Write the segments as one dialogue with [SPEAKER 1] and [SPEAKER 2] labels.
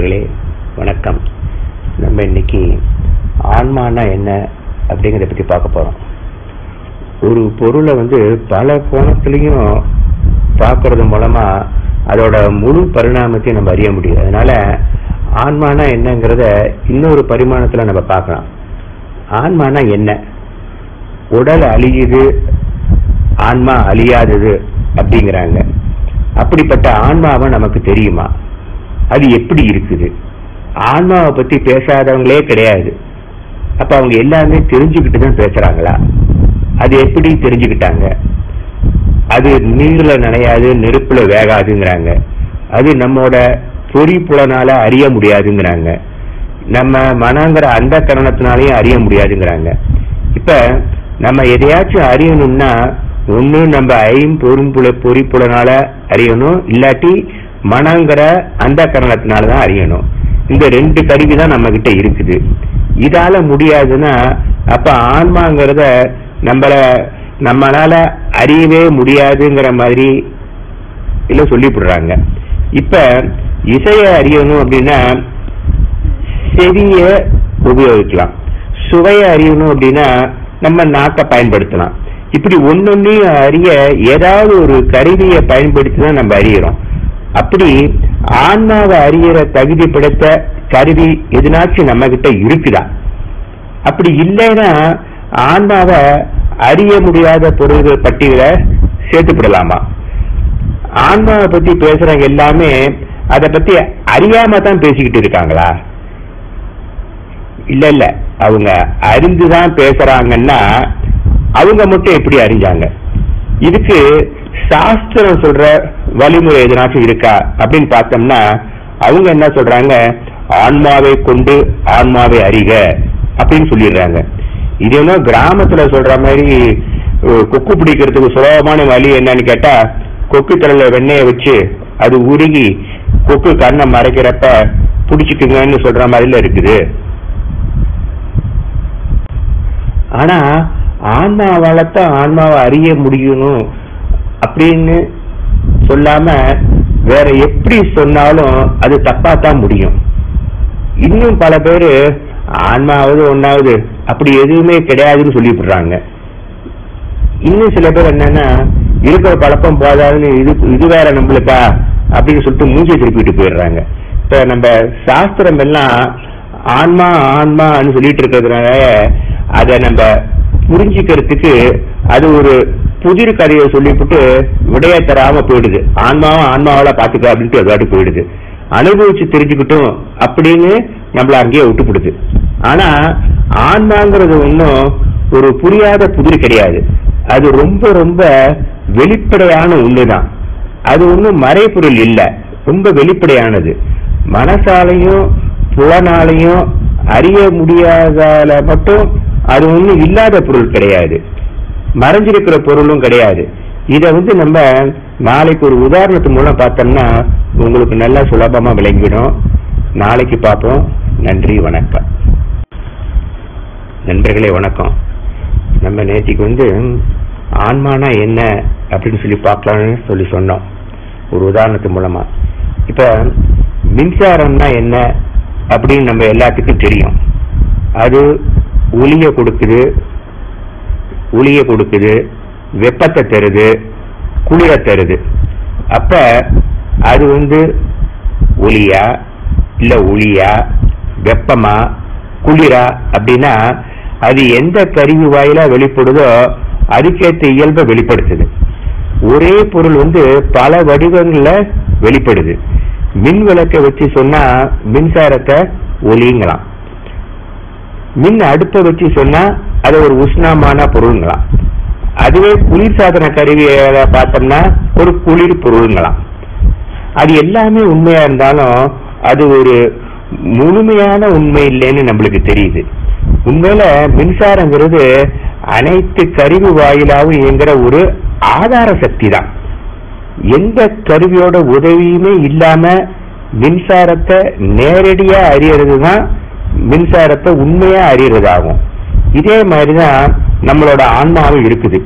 [SPEAKER 1] நண்பர்களே வணக்கம் நம்ம இன்னைக்கு ஆன்மானா என்ன அப்படிங்கிறத பத்தி பார்க்க போறோம் ஒரு பொருளை வந்து பல கோணத்திலையும் பார்க்கறது மூலமா அதோட முழு பரிணாமத்தையும் நம்ம அறிய முடியும் அதனால ஆன்மானா என்னங்கிறத இன்னொரு பரிமாணத்துல நம்ம பார்க்கலாம் ஆன்மானா என்ன உடல் அழியுது ஆன்மா அழியாதது அப்படிங்கிறாங்க அப்படிப்பட்ட ஆன்மாவை நமக்கு தெரியுமா அது எப்படி இருக்குது ஆன்மாவை பத்தி பேசாதவங்களே கிடையாது அப்ப அவங்க எல்லாமே தெரிஞ்சுக்கிட்டு தான் பேசுறாங்களா அது எப்படி தெரிஞ்சுக்கிட்டாங்க அது நீர்ல நனையாது நெருப்புல வேகாதுங்கிறாங்க அது நம்மோட பொறி புலனால அறிய முடியாதுங்கிறாங்க நம்ம மனங்கிற அந்த கரணத்தினாலையும் அறிய முடியாதுங்கிறாங்க இப்ப நம்ம எதையாச்சும் அறியணும்னா ஒண்ணு நம்ம ஐம்பொரும்புல பொறிப்புலனால அறியணும் இல்லாட்டி மனங்கிற அந்த கரணத்தினால தான் அறியணும் இந்த ரெண்டு கருவி தான் நம்ம கிட்ட இருக்குது இதால முடியாதுன்னா அப்ப ஆன்மாங்கிறத நம்மள நம்மளால அறியவே முடியாதுங்கிற மாதிரி இல்ல சொல்லிவிடுறாங்க இப்ப இசைய அறியணும் அப்படின்னா செவிய உபயோகிக்கலாம் சுவைய அறியணும் அப்படின்னா நம்ம நாக்கை பயன்படுத்தலாம் இப்படி ஒன்னொன்னையும் அறிய ஏதாவது ஒரு கருவியை பயன்படுத்தி தான் நம்ம அறியறோம் அப்படி ஆன்மாவை அறியற தகுதி படைத்த கருவி எதுனாச்சும் நம்ம கிட்ட இருக்குதா அப்படி இல்லைன்னா ஆன்மாவை அறிய முடியாத பொருள்கள் பட்டியலை சேர்த்துப்படலாமா ஆன்மாவை பத்தி பேசுறவங்க எல்லாமே அதை பத்தி அறியாம தான் பேசிக்கிட்டு இருக்காங்களா இல்ல இல்ல அவங்க அறிந்துதான் பேசுறாங்கன்னா அவங்க மட்டும் எப்படி அறிஞ்சாங்க இதுக்கு சாஸ்திரம் சொல்ற வழிமுறை எதனாச்சும் இருக்கா அப்படின்னு பார்த்தோம்னா அவங்க என்ன சொல்றாங்க ஆன்மாவை கொண்டு ஆன்மாவை அறிக அப்படின்னு சொல்லிடுறாங்க இது என்ன கிராமத்துல சொல்ற மாதிரி அஹ், கொக்கு பிடிக்கிறதுக்கு சுலபமான வழி என்னன்னு கேட்டா கொக்கு தலையில வெண்ணெய வச்சு அது உருகி கொக்கு கண்ணை மறைக்கிறப்ப பிடிச்சிக்குங்கன்னு சொல்ற மாதிரில இருக்குது ஆனா ஆன்மாவால தான் ஆன்மாவை அறிய முடியணும் அப்படின்னு சொல்லாம வேற எப்படி சொன்னாலும் அது தப்பா தான் முடியும் இன்னும் பல பேரு ஆன்மாவது ஒன்னாவது அப்படி எதுவுமே கிடையாதுன்னு சொல்லிவிடுறாங்க இன்னும் சில பேர் என்னன்னா இருக்கிற பழக்கம் போதாதுன்னு இது இது வேற நம்மளுக்கா அப்படின்னு சொல்லிட்டு மூஞ்சி திருப்பிட்டு போயிடுறாங்க இப்ப நம்ம சாஸ்திரம் எல்லாம் ஆன்மா ஆன்மான்னு சொல்லிட்டு இருக்கிறதுனால அதை நம்ம புரிஞ்சுக்கிறதுக்கு அது ஒரு புதிர் கதையை சொல்லிவிட்டு விடைய தராம போயிடுது ஆன்மாவும் ஆன்மாவால பாத்துக்க அப்படின்ட்டு அது வாட்டி போயிடுது அனுபவிச்சு தெரிஞ்சுக்கிட்டும் அப்படின்னு நம்மள அங்கேயே விட்டுப்படுது ஆனா ஆன்மாங்கிறது ஒன்றும் ஒரு புரியாத புதிர் கிடையாது அது ரொம்ப ரொம்ப வெளிப்படையான ஒண்ணுதான் அது ஒன்றும் மறைபொருள் இல்ல ரொம்ப வெளிப்படையானது மனசாலையும் புலனாலையும் அறிய முடியாதால மட்டும் அது ஒன்றும் இல்லாத பொருள் கிடையாது மறைஞ்சிருக்கிற பொருளும் கிடையாது இத வந்து நம்ம நாளைக்கு ஒரு உதாரணத்து மூலம் பார்த்தோம்னா உங்களுக்கு நல்லா சுலபமா விளங்கிடும் நாளைக்கு பார்ப்போம் நன்றி வணக்கம் நண்பர்களே வணக்கம் நம்ம நேற்றுக்கு வந்து ஆன்மானா என்ன அப்படின்னு சொல்லி பார்க்கலாம்னு சொல்லி சொன்னோம் ஒரு உதாரணத்து மூலமா இப்ப மின்சாரம்னா என்ன அப்படின்னு நம்ம எல்லாத்துக்கும் தெரியும் அது ஒளிய கொடுக்குது ஒளிய கொடுக்குது வெப்பத்தை தருது குளிர தருது அப்ப அது வந்து ஒளியா இல்ல ஒளியா வெப்பமா குளிரா அப்படின்னா அது எந்த கருவி வாயிலா வெளிப்படுதோ அதுக்கேற்ற இயல்பை வெளிப்படுத்துது ஒரே பொருள் வந்து பல வடிவங்கள்ல வெளிப்படுது மின் விளக்கை வச்சு சொன்னா மின்சாரத்தை ஒளிங்கலாம் மின் அடுப்பை வச்சு சொன்னா அது ஒரு உஷ்ணமான பொருளுங்களாம் அதுவே குளிர் சாதன கருவியை பார்த்தோம்னா ஒரு குளிர் பொருளுங்களாம் அது எல்லாமே உண்மையா இருந்தாலும் அது ஒரு முழுமையான உண்மை இல்லைன்னு நம்மளுக்கு தெரியுது உண்மையில மின்சாரங்கிறது அனைத்து கருவி வாயிலாகவும் இயங்குற ஒரு ஆதார சக்தி தான் எந்த கருவியோட உதவியுமே இல்லாம மின்சாரத்தை நேரடியா அறியறது தான் மின்சாரத்தை உண்மையா அறியறதாகும் இதே மாதிரிதான் நம்மளோட ஆன்மாவும் இருக்குது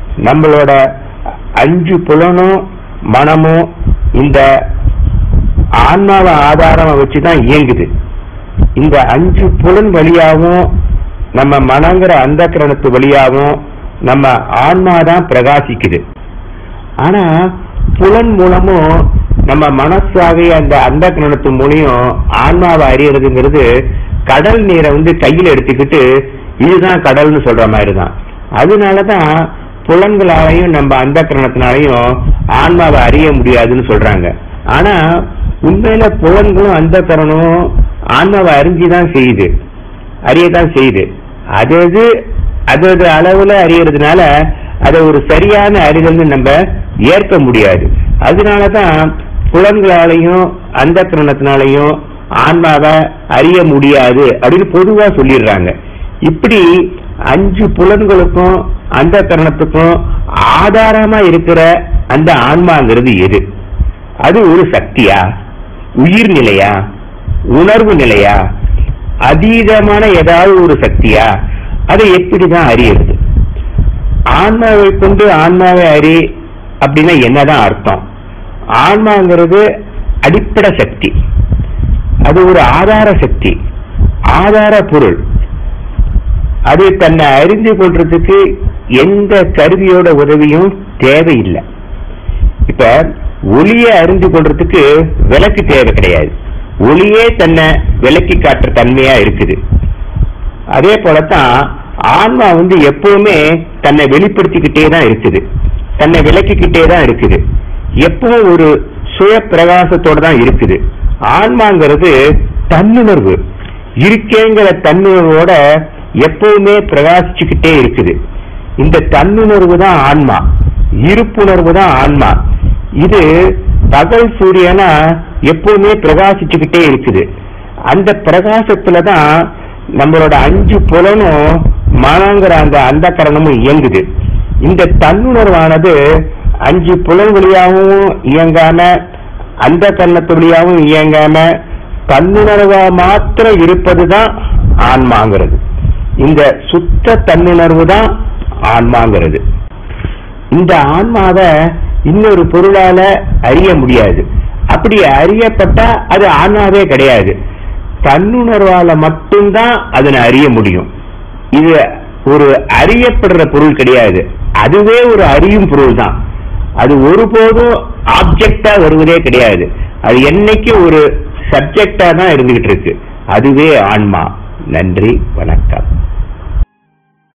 [SPEAKER 1] நம்மளோட அஞ்சு புலனும் மனமும் இந்த ஆன்மாவை ஆதாரமா வச்சுதான் இயங்குது இந்த அஞ்சு புலன் வழியாவும் நம்ம மனங்கிற அந்த கிரணத்து வழியாவும் நம்ம ஆன்மா தான் பிரகாசிக்குது ஆனா புலன் மூலமும் நம்ம மனசாகிய அந்த அந்த கிரணத்து மூலியம் ஆன்மாவை அறியறதுங்கிறது கடல் நீரை வந்து கையில் எடுத்துக்கிட்டு இதுதான் கடல்னு சொல்ற மாதிரி தான் அதனாலதான் புலன்களாலையும் நம்ம அந்த கிரணத்தினாலையும் ஆன்மாவை அறிய முடியாதுன்னு சொல்றாங்க ஆனா உண்மையில புலன்களும் அந்த கரணமும் ஆன்மாவை அறிஞ்சுதான் செய்யுது அறியதான் செய்யுது அது அது அது அது அளவுல அறியறதுனால அதை ஒரு சரியான அறிதல்னு நம்ம ஏற்க முடியாது அதனாலதான் புலன்களாலையும் அந்த கிரணத்தினாலையும் ஆன்மாவை அறிய முடியாது அப்படின்னு பொதுவா சொல்லிடுறாங்க இப்படி அஞ்சு புலன்களுக்கும் அந்த கரணத்துக்கும் ஆதாரமா இருக்கிற அந்த ஆன்மாங்கிறது எது அது ஒரு சக்தியா உயிர் நிலையா உணர்வு நிலையா அதீதமான ஏதாவது ஒரு சக்தியா அதை எப்படிதான் அறியறது ஆன்மாவை கொண்டு ஆன்மாவை அறி அப்படின்னா என்னதான் அர்த்தம் ஆன்மாங்கிறது அடிப்படை சக்தி அது ஒரு ஆதார சக்தி ஆதார பொருள் அது தன்னை அறிந்து கொள்றதுக்கு எந்த கருவியோட உதவியும் தேவையில்லை இப்ப ஒளியை அறிந்து கொள்றதுக்கு விளக்கு தேவை கிடையாது ஒளியே தன்னை விளக்கி காட்டுற தன்மையா இருக்குது அதே போலத்தான் ஆன்மா வந்து எப்பவுமே தன்னை வெளிப்படுத்திக்கிட்டே தான் இருக்குது தன்னை விளக்கிக்கிட்டே தான் இருக்குது எப்பவும் ஒரு சுய பிரகாசத்தோட தான் இருக்குது ஆன்மாங்கிறது தன்னுணர்வு இருக்கேங்கிற தன்னுணர்வோட எப்பவுமே பிரகாசிச்சுக்கிட்டே இருக்குது இந்த தன்னுணர்வு தான் ஆன்மா இருப்புணர்வு தான் ஆன்மா இது பகல் சூரியனா எப்பவுமே பிரகாசிச்சுக்கிட்டே இருக்குது அந்த பிரகாசத்துல தான் நம்மளோட அஞ்சு புலனும் மனங்கிற அந்த அந்த கரணமும் இயங்குது இந்த தன்னுணர்வானது அஞ்சு புலன் வழியாகவும் இயங்காம அந்த கரணத்து வழியாகவும் இயங்காம தன்னுணர்வா மாத்திரம் இருப்பதுதான் ஆன்மாங்கிறது இந்த சுத்த தன்னுணர்வு தான் ஆன்மாங்கிறது இந்த ஆன்மாவை இன்னொரு பொருளால அறிய முடியாது அப்படி அறியப்பட்டா அது ஆன்மாவே கிடையாது தன்னுணர்வால மட்டும்தான் அதனை அறிய முடியும் இது ஒரு அறியப்படுற பொருள் கிடையாது அதுவே ஒரு அறியும் பொருள் தான் அது ஒருபோதும் ஆப்ஜெக்டா வருவதே கிடையாது அது என்னைக்கு ஒரு சப்ஜெக்டா தான் இருந்துகிட்டு இருக்கு அதுவே ஆன்மா நன்றி வணக்கம்